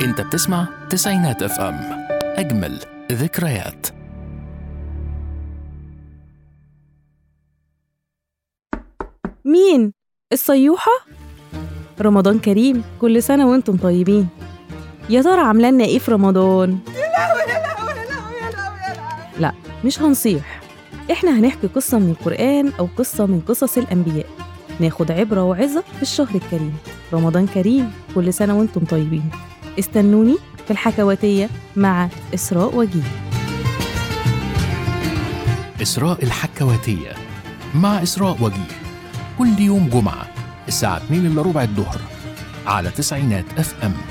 انت بتسمع تسعينات اف ام اجمل ذكريات مين؟ الصيوحة؟ رمضان كريم كل سنة وانتم طيبين يا ترى عاملة لنا ايه في رمضان؟ لا مش هنصيح احنا هنحكي قصة من القرآن أو قصة من قصص الأنبياء ناخد عبرة وعظة في الشهر الكريم رمضان كريم كل سنة وانتم طيبين استنوني في الحكواتية مع إسراء وجيه إسراء الحكواتية مع إسراء وجيه كل يوم جمعة الساعة 2 إلا ربع الظهر على تسعينات اف ام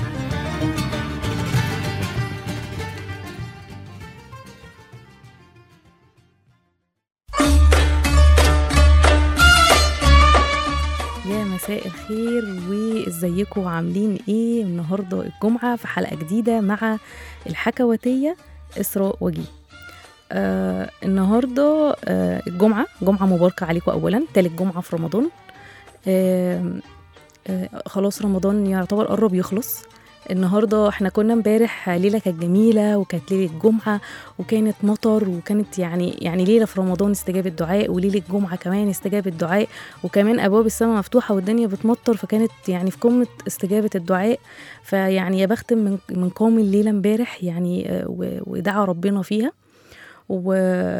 يا مساء الخير وازيكم عاملين ايه النهارده الجمعه في حلقه جديده مع الحكواتيه اسراء وجيه آه النهارده آه الجمعه جمعه مباركه عليكم اولا تالت جمعه في رمضان آه آه خلاص رمضان يعتبر قرب يخلص النهارده احنا كنا امبارح ليله كانت جميله وكانت ليله جمعه وكانت مطر وكانت يعني يعني ليله في رمضان استجابه دعاء وليله جمعه كمان استجابه دعاء وكمان ابواب السماء مفتوحه والدنيا بتمطر فكانت يعني في قمه استجابه الدعاء فيعني يا بخت من من قوم الليله امبارح يعني آه، و- ودعا ربنا فيها و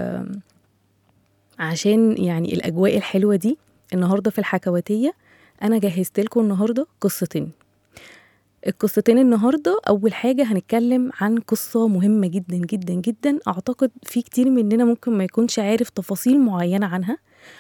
عشان يعني الاجواء الحلوه دي النهارده في الحكواتيه انا جهزت لكم النهارده قصتين القصتين النهارده اول حاجه هنتكلم عن قصه مهمه جدا جدا جدا اعتقد في كتير مننا ممكن ما يكونش عارف تفاصيل معينه عنها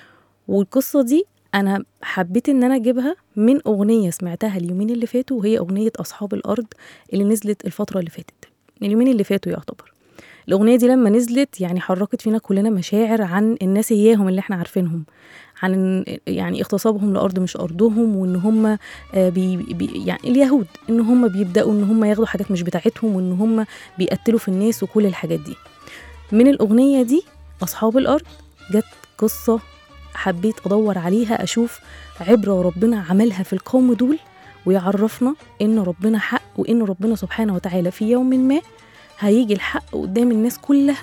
والقصه دي انا حبيت ان انا اجيبها من اغنيه سمعتها اليومين اللي فاتوا وهي اغنيه اصحاب الارض اللي نزلت الفتره اللي فاتت اليومين اللي فاتوا يعتبر الاغنيه دي لما نزلت يعني حركت فينا كلنا مشاعر عن الناس اياهم اللي احنا عارفينهم عن يعني اغتصابهم لارض مش ارضهم وان هم آه، بي بي يعني اليهود ان هم بيبداوا ان هم ياخدوا حاجات مش بتاعتهم وان هم بيقتلوا في الناس وكل الحاجات دي من الاغنيه دي اصحاب الارض جت قصه حبيت ادور عليها اشوف عبره ربنا عملها في القوم دول ويعرفنا ان ربنا حق وان ربنا سبحانه وتعالى في يوم ما هيجي الحق قدام الناس كلها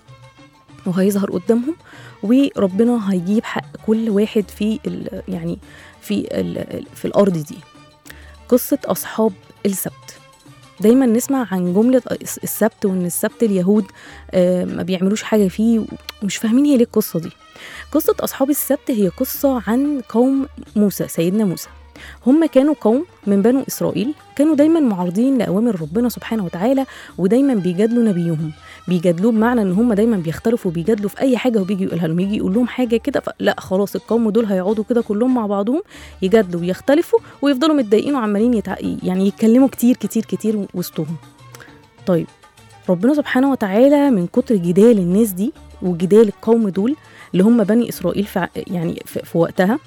وهيظهر قدامهم وربنا هيجيب حق كل واحد في ال يعني في ال في الارض دي قصه اصحاب السبت دايما نسمع عن جمله السبت وان السبت اليهود آه، ما بيعملوش حاجه فيه ومش فاهمين هي ليه القصه دي قصه اصحاب السبت هي قصه عن قوم موسى سيدنا موسى هم كانوا قوم من بنو اسرائيل كانوا دايما معارضين لاوامر ربنا سبحانه وتعالى ودايما بيجادلوا نبيهم بيجادلوه بمعنى ان هم دايما بيختلفوا بيجادلوا في اي حاجه وبيجي يقولها لهم يجي يقول لهم حاجه كده لا خلاص القوم دول هيقعدوا كده كلهم مع بعضهم يجادلوا ويختلفوا ويفضلوا متضايقين وعمالين يتع... يعني يتكلموا كتير كتير كتير وسطهم طيب ربنا سبحانه وتعالى من كتر جدال الناس دي وجدال القوم دول اللي هم بني اسرائيل في يعني في, في وقتها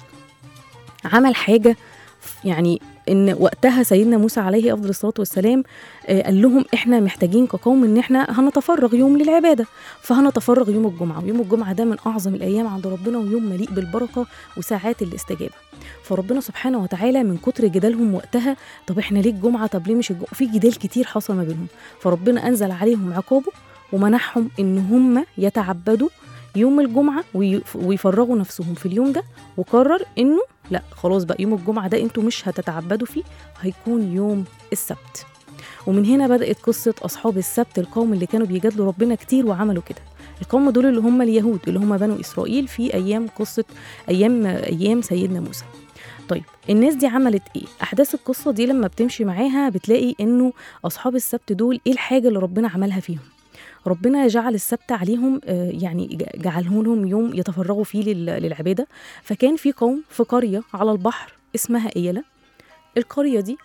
عمل حاجه يعني ان وقتها سيدنا موسى عليه افضل الصلاه والسلام آه، قال لهم احنا محتاجين كقوم ان احنا هنتفرغ يوم للعباده فهنتفرغ يوم الجمعه ويوم الجمعه ده من اعظم الايام عند ربنا ويوم مليء بالبركه وساعات الاستجابه فربنا سبحانه وتعالى من كتر جدالهم وقتها طب احنا ليه الجمعه طب ليه مش الجمعه في جدال كتير حصل ما بينهم فربنا انزل عليهم عقابه ومنحهم ان هم يتعبدوا يوم الجمعه وي- ويفرغوا نفسهم في اليوم ده وقرر انه لا خلاص بقى يوم الجمعه ده انتوا مش هتتعبدوا فيه هيكون يوم السبت ومن هنا بدات قصه اصحاب السبت القوم اللي كانوا بيجادلوا ربنا كتير وعملوا كده القوم دول اللي هم اليهود اللي هم بنو اسرائيل في ايام قصه ايام ايام سيدنا موسى طيب الناس دي عملت ايه احداث القصه دي لما بتمشي معاها بتلاقي انه اصحاب السبت دول ايه الحاجه اللي ربنا عملها فيهم ربنا جعل السبت عليهم آه، يعني ج- جعله لهم يوم يتفرغوا فيه لل- للعباده فكان في قوم في قريه على البحر اسمها ايله القريه دي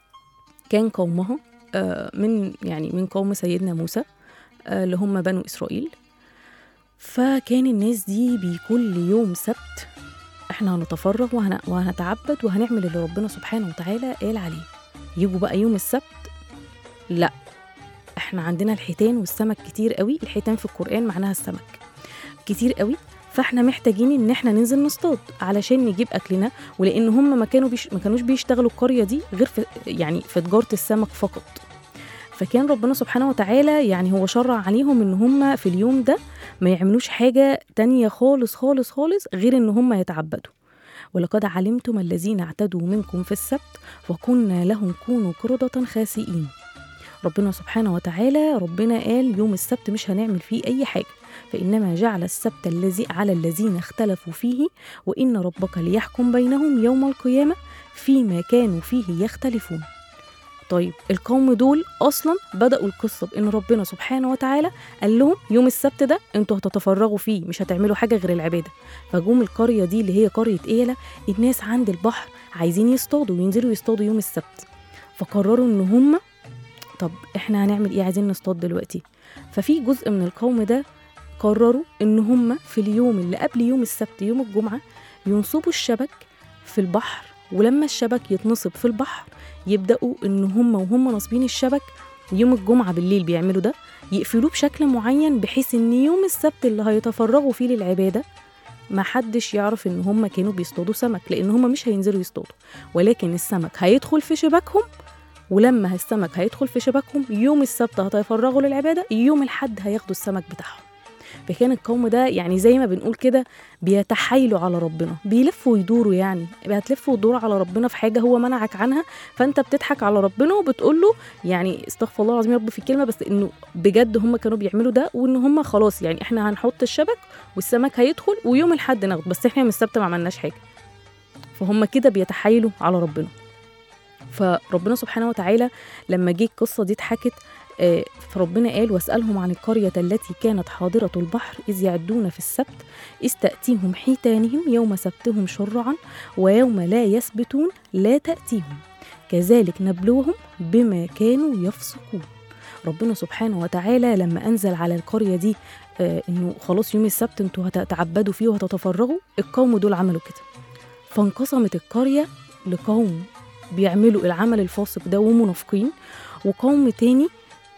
كان قومها آه، من يعني من قوم سيدنا موسى آه، اللي هم بنو اسرائيل فكان الناس دي بكل يوم سبت احنا هنتفرغ وهن... وهنتعبد وهنعمل اللي ربنا سبحانه وتعالى قال عليه يجوا بقى يوم السبت لا احنا عندنا الحيتان والسمك كتير قوي الحيتان في القرآن معناها السمك كتير قوي فاحنا محتاجين ان احنا ننزل نصطاد علشان نجيب اكلنا ولان هم ما كانوا بيش ما كانوش بيشتغلوا القريه دي غير في يعني في تجاره السمك فقط فكان ربنا سبحانه وتعالى يعني هو شرع عليهم ان هم في اليوم ده ما يعملوش حاجة تانية خالص خالص خالص غير ان هم يتعبدوا ولقد علمتم الذين اعتدوا منكم في السبت وكنا لهم كونوا قردة خاسئين ربنا سبحانه وتعالى ربنا قال يوم السبت مش هنعمل فيه أي حاجة فإنما جعل السبت الذي على الذين اختلفوا فيه وإن ربك ليحكم بينهم يوم القيامة فيما كانوا فيه يختلفون طيب القوم دول اصلا بداوا القصه بان ربنا سبحانه وتعالى قال لهم يوم السبت ده انتوا هتتفرغوا فيه مش هتعملوا حاجه غير العباده فجم القريه دي اللي هي قريه ايله الناس عند البحر عايزين يصطادوا وينزلوا يصطادوا يوم السبت فقرروا ان هم طب احنا هنعمل ايه عايزين نصطاد دلوقتي ففي جزء من القوم ده قرروا ان هم في اليوم اللي قبل يوم السبت يوم الجمعه ينصبوا الشبك في البحر ولما الشبك يتنصب في البحر يبداوا ان هم وهم ناصبين الشبك يوم الجمعه بالليل بيعملوا ده يقفلوه بشكل معين بحيث ان يوم السبت اللي هيتفرغوا فيه للعباده ما حدش يعرف ان هم كانوا بيصطادوا سمك لان هم مش هينزلوا يصطادوا ولكن السمك هيدخل في شبكهم ولما السمك هيدخل في شبكهم يوم السبت هيتفرغوا للعباده يوم الحد هياخدوا السمك بتاعهم فكان القوم ده يعني زي ما بنقول كده بيتحايلوا على ربنا بيلفوا ويدوروا يعني هتلف وتدور على ربنا في حاجه هو منعك عنها فانت بتضحك على ربنا وبتقول له يعني استغفر الله العظيم يا رب في الكلمه بس انه بجد هم كانوا بيعملوا ده وان هم خلاص يعني احنا هنحط الشبك والسمك هيدخل ويوم الحد ناخده بس احنا من السبت ما عملناش حاجه فهم كده بيتحايلوا على ربنا فربنا سبحانه وتعالى لما جه القصه دي اتحكت آه، فربنا قال واسألهم عن القرية التي كانت حاضرة البحر إذ يعدون في السبت إذ تأتيهم حيتانهم يوم سبتهم شرعا ويوم لا يسبتون لا تأتيهم كذلك نبلوهم بما كانوا يفسقون ربنا سبحانه وتعالى لما أنزل على القرية دي آه، إنه خلاص يوم السبت انتوا هتتعبدوا فيه وهتتفرغوا القوم دول عملوا كده فانقسمت القرية لقوم بيعملوا العمل الفاسق ده ومنافقين وقوم تاني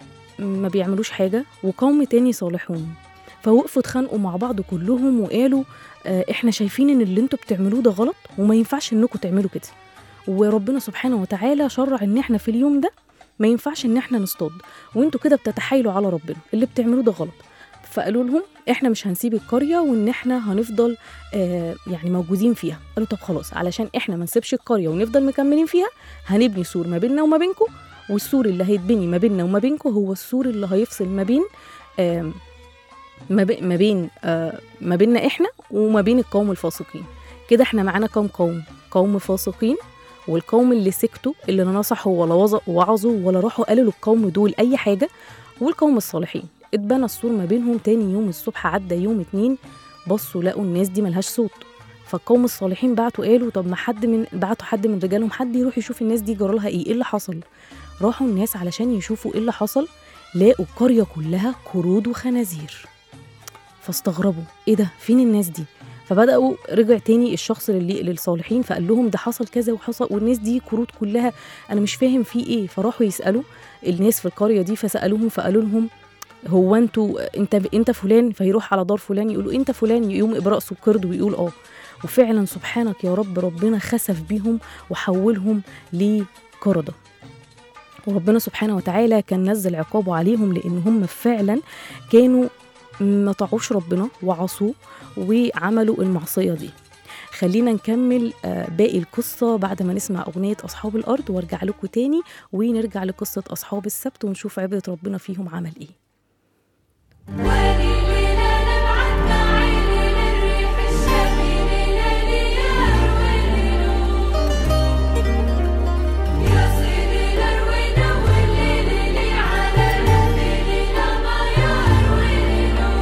ما بيعملوش حاجة وقوم تاني صالحون فوقفوا اتخانقوا مع بعض كلهم وقالوا آه، احنا شايفين ان اللي انتوا بتعملوه ده غلط وما ينفعش انكم تعملوا كده وربنا سبحانه وتعالى شرع ان احنا في اليوم ده ما ينفعش ان احنا نصطاد وانتوا كده بتتحايلوا على ربنا اللي بتعملوه ده غلط فقالوا لهم احنا مش هنسيب القريه وان احنا هنفضل آه يعني موجودين فيها قالوا طب خلاص علشان احنا ما نسيبش القريه ونفضل مكملين فيها هنبني سور ما بيننا وما بينكم والسور اللي هيتبني ما بيننا وما بينكم هو السور اللي هيفصل ما بين آه ما, بي ما بين آه ما بيننا احنا وما بين القوم الفاسقين كده احنا معانا كام قوم قوم فاسقين والقوم اللي سكتوا اللي لا نصحوا ولا وظ- وعظوا ولا راحوا قالوا للقوم دول اي حاجه والقوم الصالحين اتبنى السور ما بينهم تاني يوم الصبح عدى يوم اتنين بصوا لقوا الناس دي ملهاش صوت فالقوم الصالحين بعتوا قالوا طب ما حد من بعتوا حد من رجالهم حد يروح يشوف الناس دي جرالها ايه ايه اللي حصل راحوا الناس علشان يشوفوا ايه اللي حصل لقوا القريه كلها قرود وخنازير فاستغربوا ايه ده فين الناس دي فبداوا رجع تاني الشخص للي للصالحين فقال لهم ده حصل كذا وحصل والناس دي قرود كلها انا مش فاهم في ايه فراحوا يسالوا الناس في القريه دي فسالوهم فقالوا لهم هو انتوا انت انت فلان فيروح على دار فلان يقولوا انت فلان يقوم براسه قرد ويقول اه وفعلا سبحانك يا رب ربنا خسف بيهم وحولهم لقرده وربنا سبحانه وتعالى كان نزل عقابه عليهم لان هم فعلا كانوا ما طاعوش ربنا وعصوه وعملوا المعصيه دي خلينا نكمل آه، باقي القصة بعد ما نسمع أغنية أصحاب الأرض وارجع لكم تاني ونرجع لقصة أصحاب السبت ونشوف عبرة ربنا فيهم عمل إيه وليلنا نبعث معيني للريح الشميل لليار وليلو يا سيدي لروينا والليل على ليلنا ميار وليلو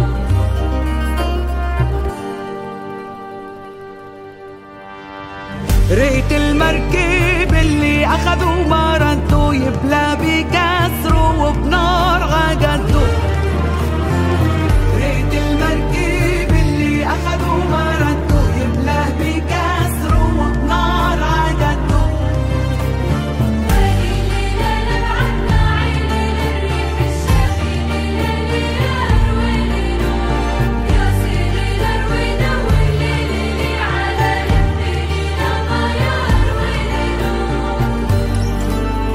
ريت المركب اللي اخذوا ما ردوا يبلى بكسره وبنار عجلته ريت المركب اللي اخذوا ما ردوا يبلى بكسره وبنار عجلته وليلنا نبعث معيني للريح الشميل لليار وليلو يا سيدي لروينا والليل على ليلنا ميار وليلو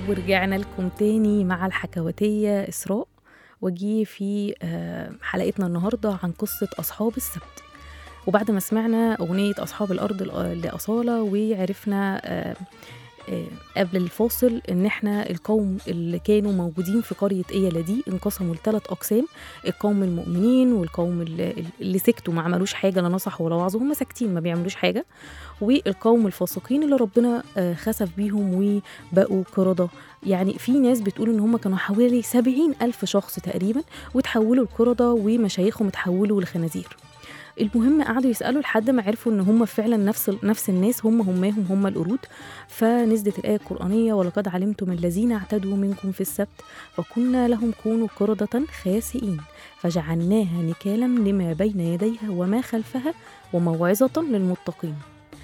ورجعنا لكم تاني مع الحكواتية إسراء وجي في آه، حلقتنا النهاردة عن قصة أصحاب السبت وبعد ما سمعنا أغنية أصحاب الأرض الأ- لأصالة وعرفنا آه، آه، قبل الفاصل إن إحنا القوم اللي كانوا موجودين في قرية إيلا دي انقسموا لثلاث أقسام القوم المؤمنين والقوم اللي, اللي سكتوا ما عملوش حاجة لا نصحوا ولا وعظوا هم ساكتين ما بيعملوش حاجة والقوم الفاسقين اللي ربنا آه، خسف بيهم وبقوا قردة يعني في ناس بتقول ان هم كانوا حوالي سبعين ألف شخص تقريبا وتحولوا القردة ومشايخهم اتحولوا لخنازير المهم قعدوا يسألوا لحد ما عرفوا ان هم فعلا نفس نفس الناس هم هماهم هم القرود فنزلت الآية القرآنية ولقد علمتم الذين اعتدوا منكم في السبت فكنا لهم كونوا قردة خاسئين فجعلناها نكالا لما بين يديها وما خلفها وموعظة للمتقين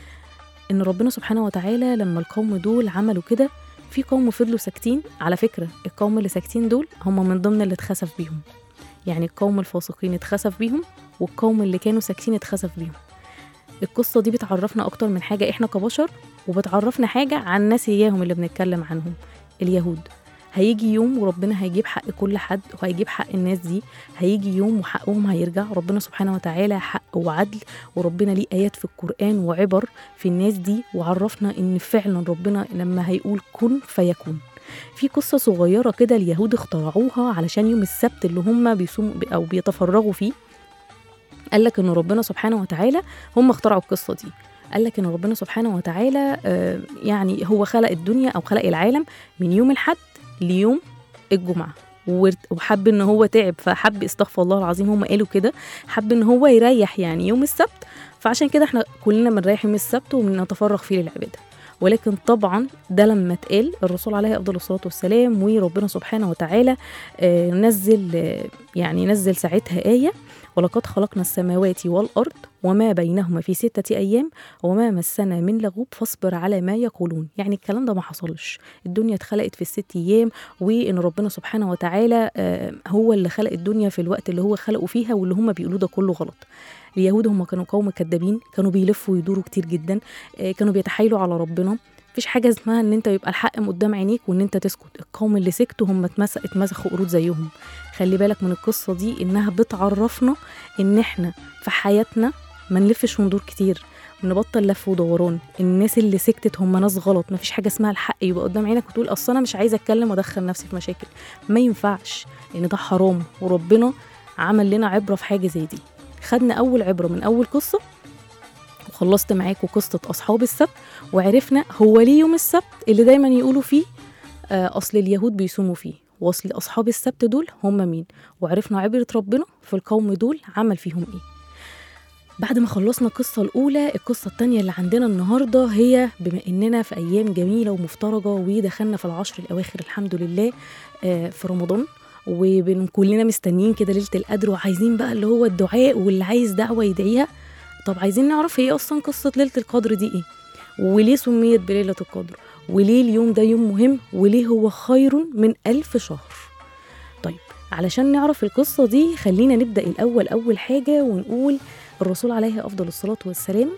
ان ربنا سبحانه وتعالى لما القوم دول عملوا كده في قوم فضلوا ساكتين على فكرة القوم اللي ساكتين دول هم من ضمن اللي اتخسف بيهم يعني القوم الفاسقين اتخسف بيهم والقوم اللي كانوا ساكتين اتخسف بيهم القصة دي بتعرفنا أكتر من حاجة إحنا كبشر وبتعرفنا حاجة عن الناس إياهم اللي بنتكلم عنهم اليهود هيجي يوم وربنا هيجيب حق كل حد وهيجيب حق الناس دي هيجي يوم وحقهم هيرجع ربنا سبحانه وتعالى حق وعدل وربنا ليه آيات في القرآن وعبر في الناس دي وعرفنا إن فعلا ربنا لما هيقول كن فيكون في قصة صغيرة كده اليهود اخترعوها علشان يوم السبت اللي هم بيصوموا أو بيتفرغوا فيه قال لك إن ربنا سبحانه وتعالى هم اخترعوا القصة دي قال لك إن ربنا سبحانه وتعالى آه، يعني هو خلق الدنيا أو خلق العالم من يوم الحد ليوم الجمعة ورت- وحب ان هو تعب فحب استغفر الله العظيم هم قالوا كده حب ان هو يريح يعني يوم السبت فعشان كده احنا كلنا بنريح يوم السبت وبنتفرغ فيه للعباده ولكن طبعا ده لما اتقال الرسول عليه افضل الصلاه والسلام وربنا سبحانه وتعالى آه، نزل آه، يعني نزل ساعتها ايه ولقد خلقنا السماوات والارض وما بينهما في سته ايام وما مسنا من لغوب فاصبر على ما يقولون يعني الكلام ده ما حصلش الدنيا اتخلقت في الست ايام وان ربنا سبحانه وتعالى آه، هو اللي خلق الدنيا في الوقت اللي هو خلقه فيها واللي هم بيقولوه ده كله غلط اليهود هم كانوا قوم كذابين كانوا بيلفوا ويدوروا كتير جدا آه، كانوا بيتحايلوا على ربنا مفيش حاجه اسمها ان انت يبقى الحق من قدام عينيك وان انت تسكت القوم اللي سكتوا هم اتمس- اتمسخوا قرود زيهم خلي بالك من القصه دي انها بتعرفنا ان احنا في حياتنا ما نلفش وندور كتير نبطل لف ودوران الناس اللي سكتت هم ناس غلط مفيش حاجه اسمها الحق يبقى قدام عينك وتقول اصل انا مش عايزه اتكلم وادخل نفسي في مشاكل ما ينفعش لان ده حرام وربنا عمل لنا عبره في حاجه زي دي خدنا اول عبره من اول قصه وخلصت معاكم قصه اصحاب السبت وعرفنا هو ليه يوم السبت اللي دايما يقولوا فيه آه، اصل اليهود بيصوموا فيه واصل اصحاب السبت دول هم مين وعرفنا عبره ربنا في القوم دول عمل فيهم ايه بعد ما خلصنا القصة الأولى القصة التانية اللي عندنا النهاردة هي بما إننا في أيام جميلة ومفترجة ودخلنا في العشر الأواخر الحمد لله آه، في رمضان وكلنا مستنيين كده ليلة القدر وعايزين بقى اللي هو الدعاء واللي عايز دعوة يدعيها طب عايزين نعرف هي أصلا قصة ليلة القدر دي إيه وليه سميت بليلة القدر وليه اليوم ده يوم مهم وليه هو خير من ألف شهر طيب علشان نعرف القصة دي خلينا نبدأ الأول أول حاجة ونقول الرسول عليه أفضل الصلاة والسلام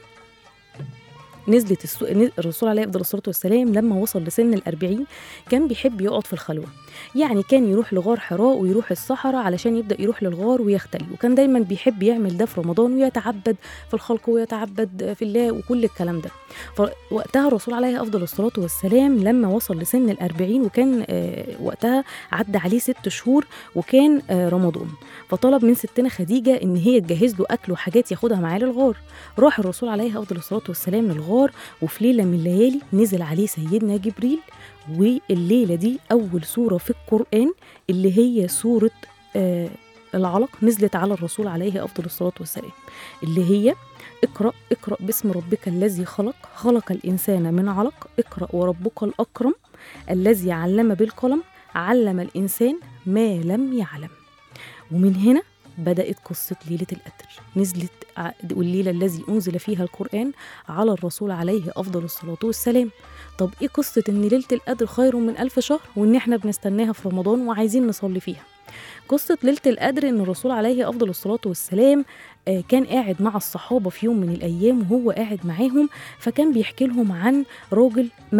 نزلت السو... نز- الرسول عليه أفضل الصلاة والسلام لما وصل لسن الأربعين كان بيحب يقعد في الخلوة يعني كان يروح لغار حراء ويروح الصحراء علشان يبدأ يروح للغار ويختلي وكان دايما بيحب يعمل ده في رمضان ويتعبد في الخلق ويتعبد في الله وكل الكلام ده فوقتها الرسول عليه أفضل الصلاة والسلام لما وصل لسن الأربعين وكان آه، وقتها عدى عليه ست شهور وكان آه، رمضان فطلب من ستنا خديجة إن هي تجهز له أكل وحاجات ياخدها معاه للغار راح الرسول عليه أفضل الصلاة والسلام للغار وفي ليلة من الليالي نزل عليه سيدنا جبريل والليلة دي أول سورة في القرآن اللي هي سورة آه العلق نزلت على الرسول عليه أفضل الصلاة والسلام اللي هي اقرأ اقرأ باسم ربك الذي خلق خلق الإنسان من علق اقرأ وربك الأكرم الذي علم بالقلم علم الإنسان ما لم يعلم ومن هنا بدأت قصة ليلة القدر نزلت ع- والليلة الذي أنزل فيها القرآن على الرسول عليه أفضل الصلاة والسلام طب إيه قصة إن ليلة القدر خير من ألف شهر وإن إحنا بنستناها في رمضان وعايزين نصلي فيها قصة ليلة القدر إن الرسول عليه أفضل الصلاة والسلام آه، كان قاعد مع الصحابة في يوم من الأيام وهو قاعد معاهم فكان بيحكي لهم عن راجل ملك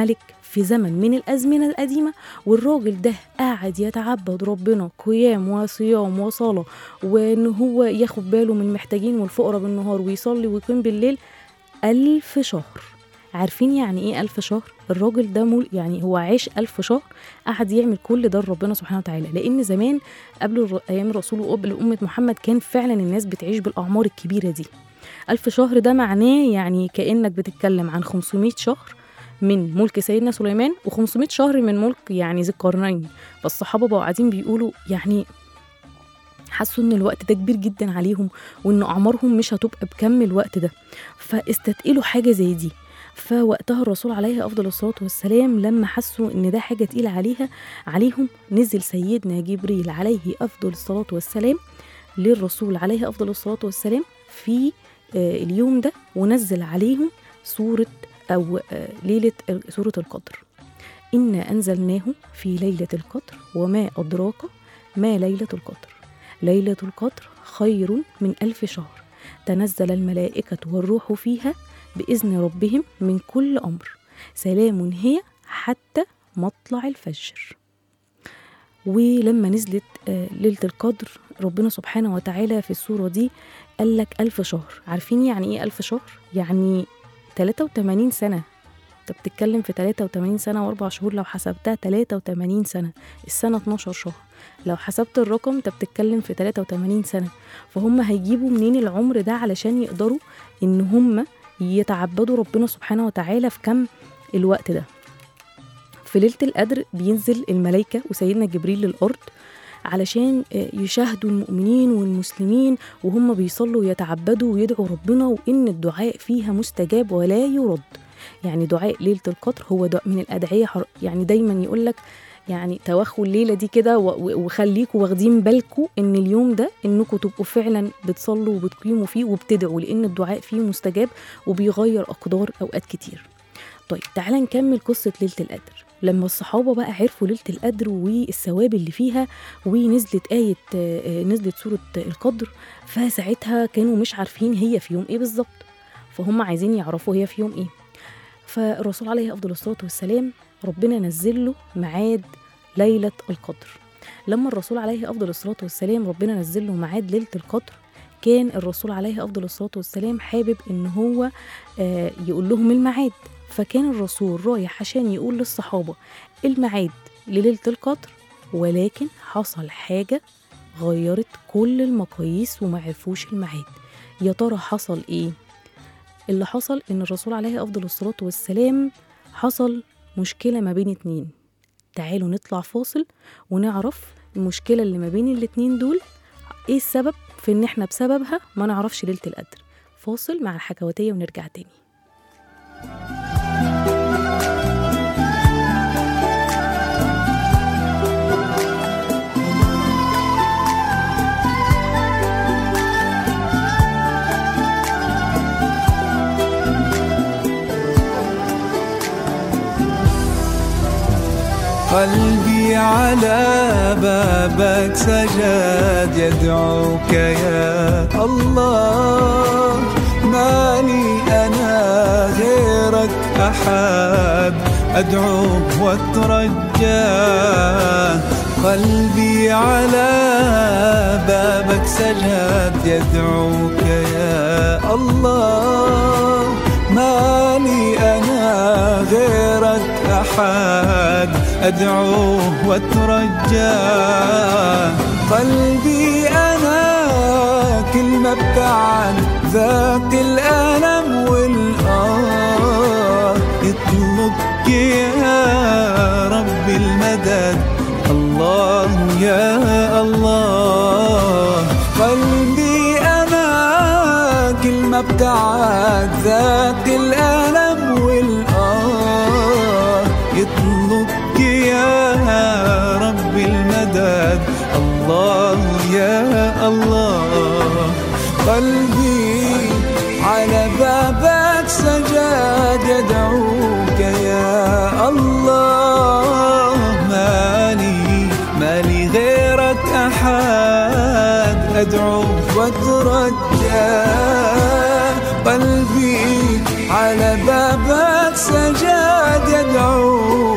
في زمن من الأزمنة القديمة والراجل ده قاعد يتعبد ربنا قيام وصيام وصلاة وإن هو ياخد باله من المحتاجين والفقراء بالنهار ويصلي ويقيم بالليل ألف شهر عارفين يعني ايه ألف شهر الراجل ده مول يعني هو عاش ألف شهر قعد يعمل كل ده لربنا سبحانه وتعالى لأن زمان قبل الر- أيام الرسول وقبل أمة محمد كان فعلا الناس بتعيش بالأعمار الكبيرة دي ألف شهر ده معناه يعني كأنك بتتكلم عن 500 شهر من ملك سيدنا سليمان و500 شهر من ملك يعني ذي القرنين فالصحابة بقوا قاعدين بيقولوا يعني حسوا ان الوقت ده كبير جدا عليهم وان اعمارهم مش هتبقى بكم الوقت ده فاستثقلوا حاجه زي دي فوقتها الرسول عليه افضل الصلاه والسلام لما حسوا ان ده حاجه تقيله عليها عليهم نزل سيدنا جبريل عليه افضل الصلاه والسلام للرسول عليه افضل الصلاه والسلام في آه، اليوم ده ونزل عليهم سوره او آه، ليله سوره القدر انا انزلناه في ليله القدر وما ادراك ما ليله القدر ليله القدر خير من الف شهر تنزل الملائكه والروح فيها باذن ربهم من كل امر سلام هي حتى مطلع الفجر ولما نزلت آه، ليلة القدر ربنا سبحانه وتعالى في السورة دي قال لك ألف شهر عارفين يعني إيه ألف شهر؟ يعني 83 سنة انت بتتكلم في 83 سنة وأربع شهور لو حسبتها 83 سنة السنة 12 شهر لو حسبت الرقم انت بتتكلم في 83 سنة فهم هيجيبوا منين العمر ده علشان يقدروا ان هم يتعبدوا ربنا سبحانه وتعالى في كم الوقت ده في ليلة القدر بينزل الملائكة وسيدنا جبريل للأرض علشان آه، يشاهدوا المؤمنين والمسلمين وهم بيصلوا ويتعبدوا ويدعوا ربنا وإن الدعاء فيها مستجاب ولا يرد يعني دعاء ليلة القدر هو دعاء من الأدعية حر- يعني دايما يقول لك يعني توخوا الليلة دي كده و- و- وخليكوا واخدين بالكوا إن اليوم ده إنكوا تبقوا فعلا بتصلوا وبتقيموا فيه وبتدعوا لأن الدعاء فيه مستجاب وبيغير أقدار أوقات كتير طيب تعالى نكمل قصة ليلة القدر لما الصحابة بقى عرفوا ليلة القدر والثواب اللي فيها ونزلت آية آه، آه، نزلت سورة القدر فساعتها كانوا مش عارفين هي في يوم ايه بالظبط فهم عايزين يعرفوا هي في يوم ايه فالرسول عليه أفضل الصلاة والسلام ربنا نزل له ميعاد ليلة القدر لما الرسول عليه أفضل الصلاة والسلام ربنا نزل له ميعاد ليلة القدر كان الرسول عليه أفضل الصلاة والسلام حابب إن هو آه، يقول لهم الميعاد فكان الرسول رايح عشان يقول للصحابة الميعاد لليلة القدر ولكن حصل حاجة غيرت كل المقاييس وما عرفوش الميعاد يا ترى حصل ايه اللي حصل ان الرسول عليه افضل الصلاة والسلام حصل مشكلة ما بين اتنين تعالوا نطلع فاصل ونعرف المشكلة اللي ما بين الاتنين دول ايه السبب في ان احنا بسببها ما نعرفش ليلة القدر فاصل مع الحكواتية ونرجع تاني قلبي على بابك سجاد يدعوك يا الله ما لي أنا غيرك أحد أدعوه واترجاه قلبي على بابك سجاد يدعوك يا الله ما لي أنا غيرك أحد أدعوه واترجاه قلبي أنا كل ما ابتعد ذاك الألم والآه يطلبك يا رب المدد الله يا الله قلبي أنا كل ما ابتعد ذاك الألم والآه يطلبك يا رب المدد الله يا الله قلبي على بابك سجاد يدعوك يا الله مالي مالي غيرك أحد أدعو واترجى قلبي على بابك سجاد يدعوك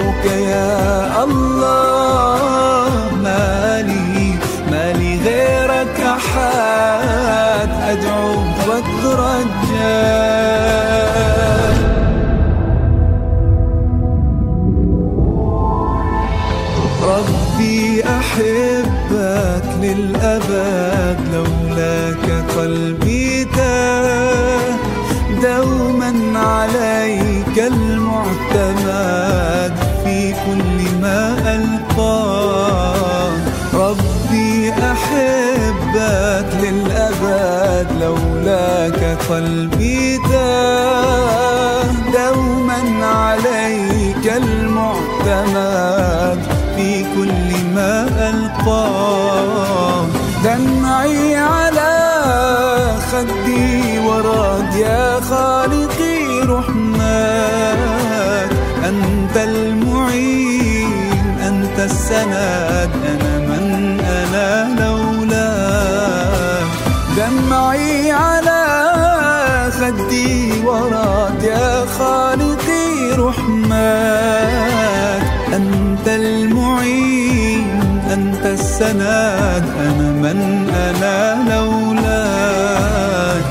ربي أحبك للأبد لولاك قلبي تاه دوما عليك المعتمد في كل ما ألقاه ربي أحبك للأبد لولاك قلبي تاه دوما عليك المعتمد في كل ما ألقاه دمعي على خدي وراك يا خالقي رحمك أنت المعين أنت السند أنا من أنا لولاك دمعي على خدي وراك يا خالقي رحمك أنت المعين أنت السند أنا من أنا لولاك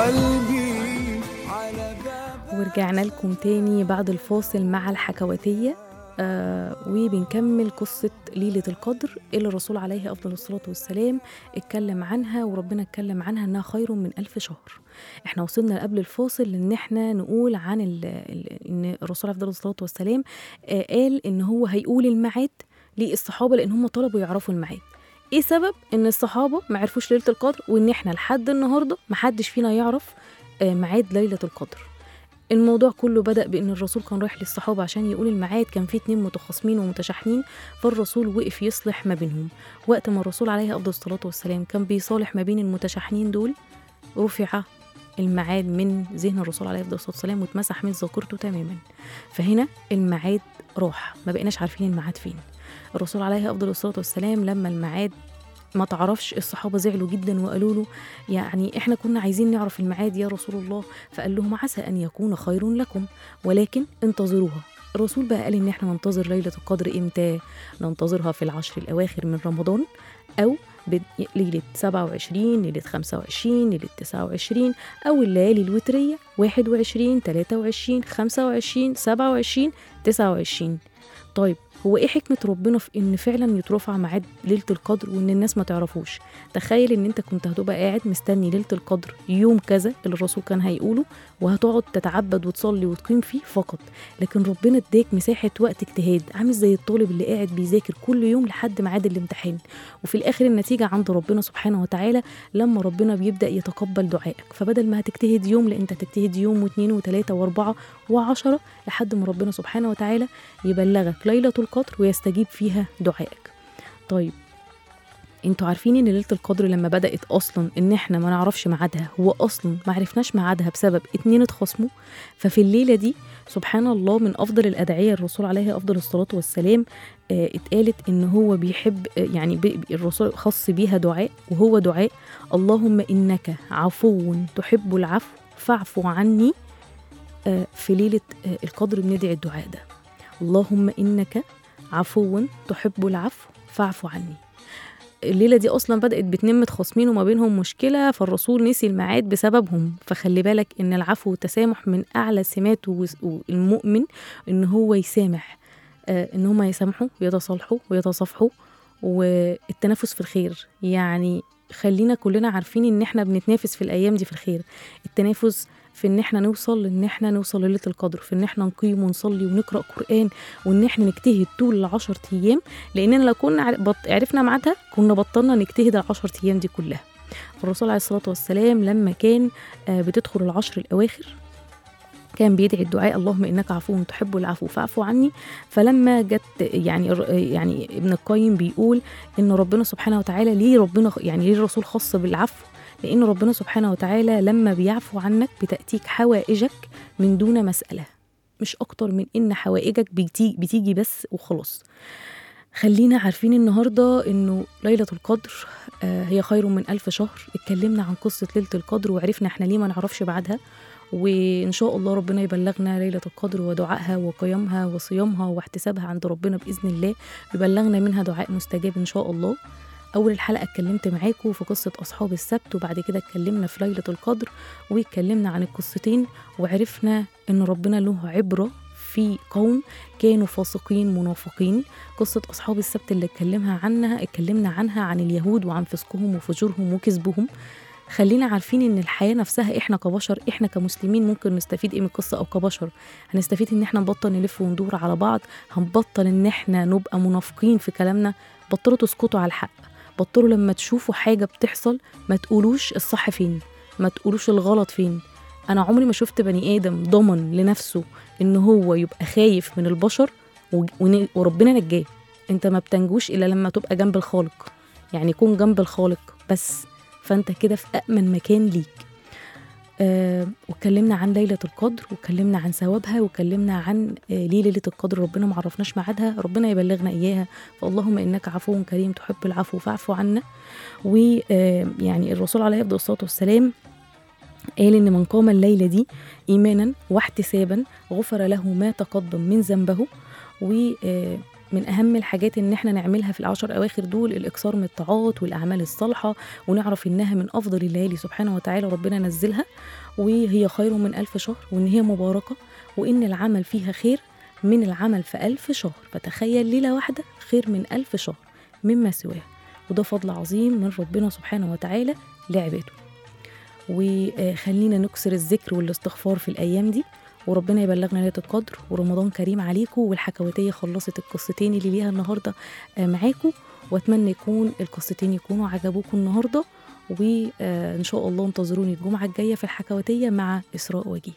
قلبي على باب ورجعنا لكم تاني بعد الفاصل مع الحكواتية آه وبنكمل قصة ليلة القدر اللي الرسول عليه أفضل الصلاة والسلام اتكلم عنها وربنا اتكلم عنها إنها خير من ألف شهر احنا وصلنا قبل الفاصل إن احنا نقول عن ال ال إن الرسول أفضل الصلاة والسلام آه قال إن هو هيقول الميعاد للصحابة لأن هم طلبوا يعرفوا الميعاد ايه سبب ان الصحابه ما عرفوش ليله القدر وان احنا لحد النهارده ما حدش فينا يعرف آه، ميعاد ليله القدر الموضوع كله بدأ بإن الرسول كان رايح للصحابة عشان يقول الميعاد كان في اتنين متخاصمين ومتشاحنين فالرسول وقف يصلح ما بينهم وقت ما الرسول عليه أفضل الصلاة والسلام كان بيصالح ما بين المتشاحنين دول رفع الميعاد من ذهن الرسول عليه أفضل الصلاة والسلام واتمسح من ذاكرته تماما فهنا الميعاد راح ما بقيناش عارفين الميعاد فين الرسول عليه أفضل الصلاة والسلام لما الميعاد ما تعرفش الصحابة زعلوا جدا وقالوا له يعني احنا كنا عايزين نعرف الميعاد يا رسول الله فقال لهم عسى أن يكون خير لكم ولكن انتظروها الرسول بقى قال إن احنا ننتظر ليلة القدر إمتى ننتظرها في العشر الأواخر من رمضان أو بد- ليلة 27 ليلة 25 ليلة 29 أو الليالي الوترية 21 23 25 27 29 طيب هو ايه حكمة ربنا في ان فعلا يترفع ميعاد ليلة القدر وان الناس ما تعرفوش تخيل ان انت كنت هتبقى قاعد مستني ليلة القدر يوم كذا اللي الرسول كان هيقوله وهتقعد تتعبد وتصلي وتقيم فيه فقط لكن ربنا اداك مساحة وقت اجتهاد عامل زي الطالب اللي قاعد بيذاكر كل يوم لحد ميعاد الامتحان وفي الاخر النتيجة عند ربنا سبحانه وتعالى لما ربنا بيبدأ يتقبل دعائك فبدل ما هتجتهد يوم لان انت هتجتهد يوم واثنين وثلاثة واربعة وعشرة لحد ما ربنا سبحانه وتعالى يبلغك ليلة القدر ويستجيب فيها دعائك طيب انتوا عارفين ان ليله القدر لما بدات اصلا ان احنا ما نعرفش ميعادها هو اصلا ما عرفناش ميعادها بسبب اتنين اتخاصموا ففي الليله دي سبحان الله من افضل الادعيه الرسول عليه افضل الصلاه والسلام آه اتقالت ان هو بيحب آه يعني بي بي- الرسول خص بيها دعاء وهو دعاء اللهم انك عفو تحب العفو فاعف عني آه في ليله آه القدر بندعي الدعاء ده اللهم انك عفو تحب العفو فاعف عني الليله دي اصلا بدات باتنين متخاصمين وما بينهم مشكله فالرسول نسي الميعاد بسببهم فخلي بالك ان العفو والتسامح من اعلى سمات وس- المؤمن ان هو يسامح آه ان هما يسامحوا ويتصالحوا ويتصافحوا والتنافس في الخير يعني خلينا كلنا عارفين ان احنا بنتنافس في الايام دي في الخير التنافس في ان احنا نوصل ان احنا نوصل ليله القدر في ان احنا نقيم ونصلي ونقرا قران وان احنا نجتهد طول العشر ايام لاننا لو كنا عر- بط- عرفنا ميعادها كنا بطلنا نجتهد العشر ايام دي كلها الرسول عليه الصلاه والسلام لما كان آه، بتدخل العشر الاواخر كان بيدعي الدعاء اللهم انك عفو تحب العفو فاعف عني فلما جت يعني الر- يعني ابن القيم بيقول ان ربنا سبحانه وتعالى ليه ربنا يعني ليه الرسول خص بالعفو لان ربنا سبحانه وتعالى لما بيعفو عنك بتاتيك حوائجك من دون مساله مش اكتر من ان حوائجك بتيجي, بتيجي بس وخلاص خلينا عارفين النهارده انه ليله القدر آه، هي خير من ألف شهر اتكلمنا عن قصه ليله القدر وعرفنا احنا ليه ما نعرفش بعدها وان شاء الله ربنا يبلغنا ليله القدر ودعائها وقيامها وصيامها واحتسابها عند ربنا باذن الله يبلغنا منها دعاء مستجاب ان شاء الله اول الحلقه اتكلمت معاكم في قصه اصحاب السبت وبعد كده اتكلمنا في ليله القدر واتكلمنا عن القصتين وعرفنا ان ربنا له عبره في قوم كانوا فاسقين منافقين قصة أصحاب السبت اللي اتكلمها عنها اتكلمنا عنها عن اليهود وعن فسقهم وفجورهم وكذبهم خلينا عارفين ان الحياه نفسها احنا كبشر احنا كمسلمين ممكن نستفيد ايه من القصه او كبشر هنستفيد ان احنا نبطل نلف وندور على بعض هنبطل ان احنا نبقى منافقين في كلامنا بطلوا تسكتوا على الحق بطلوا لما تشوفوا حاجه بتحصل ما تقولوش الصح فين ما تقولوش الغلط فين انا عمري ما شفت بني ادم ضمن لنفسه ان هو يبقى خايف من البشر و- ون- وربنا نجاه انت ما بتنجوش الا لما تبقى جنب الخالق يعني يكون جنب الخالق بس فانت كده في امن مكان ليك آه واتكلمنا عن ليله القدر واتكلمنا عن ثوابها واتكلمنا عن آه ليه ليله القدر ربنا ما عرفناش ميعادها ربنا يبلغنا اياها فاللهم انك عفو كريم تحب العفو فاعف عنا ويعني الرسول عليه افضل الصلاه والسلام قال ان من قام الليله دي ايمانا واحتسابا غفر له ما تقدم من ذنبه ومن اهم الحاجات ان احنا نعملها في العشر اواخر دول الاكثار من الطاعات والاعمال الصالحه ونعرف انها من افضل الليالي سبحانه وتعالى ربنا نزلها وهي خير من ألف شهر وان هي مباركه وان العمل فيها خير من العمل في ألف شهر فتخيل ليله واحده خير من ألف شهر مما سواها وده فضل عظيم من ربنا سبحانه وتعالى لعباده وخلينا نكسر الذكر والاستغفار في الأيام دي وربنا يبلغنا ليلة القدر ورمضان كريم عليكم والحكواتية خلصت القصتين اللي ليها النهاردة آه، معاكم واتمنى يكون القصتين يكونوا عجبوكم النهاردة وإن شاء الله انتظروني الجمعة الجاية في الحكواتية مع إسراء وجيه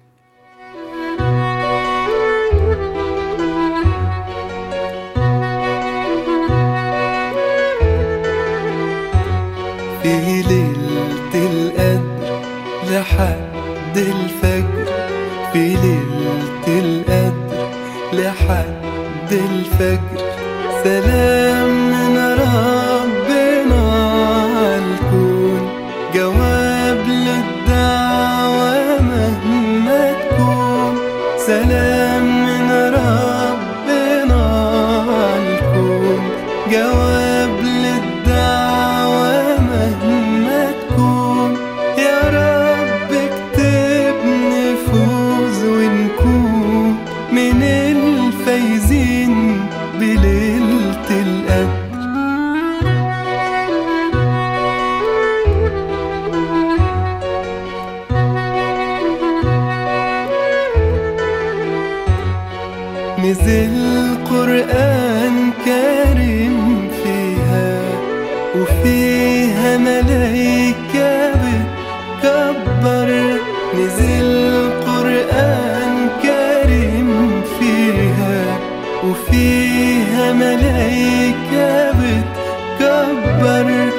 في ليلة القدر لحد الفجر في ليلة القدر لحد الفجر سلام من ربنا عالكون جواب للدعوة مهما تكون سلام من ربنا عالكون جواب للدعوة مهما تكون يا رب اكتب نفوز ونكون من الفايزين بليلة القدر نزل قرآن كريم فيها وفيها ملايكة بتكبر نزل قرآن كريم فيها وفيها ملايكة بتكبر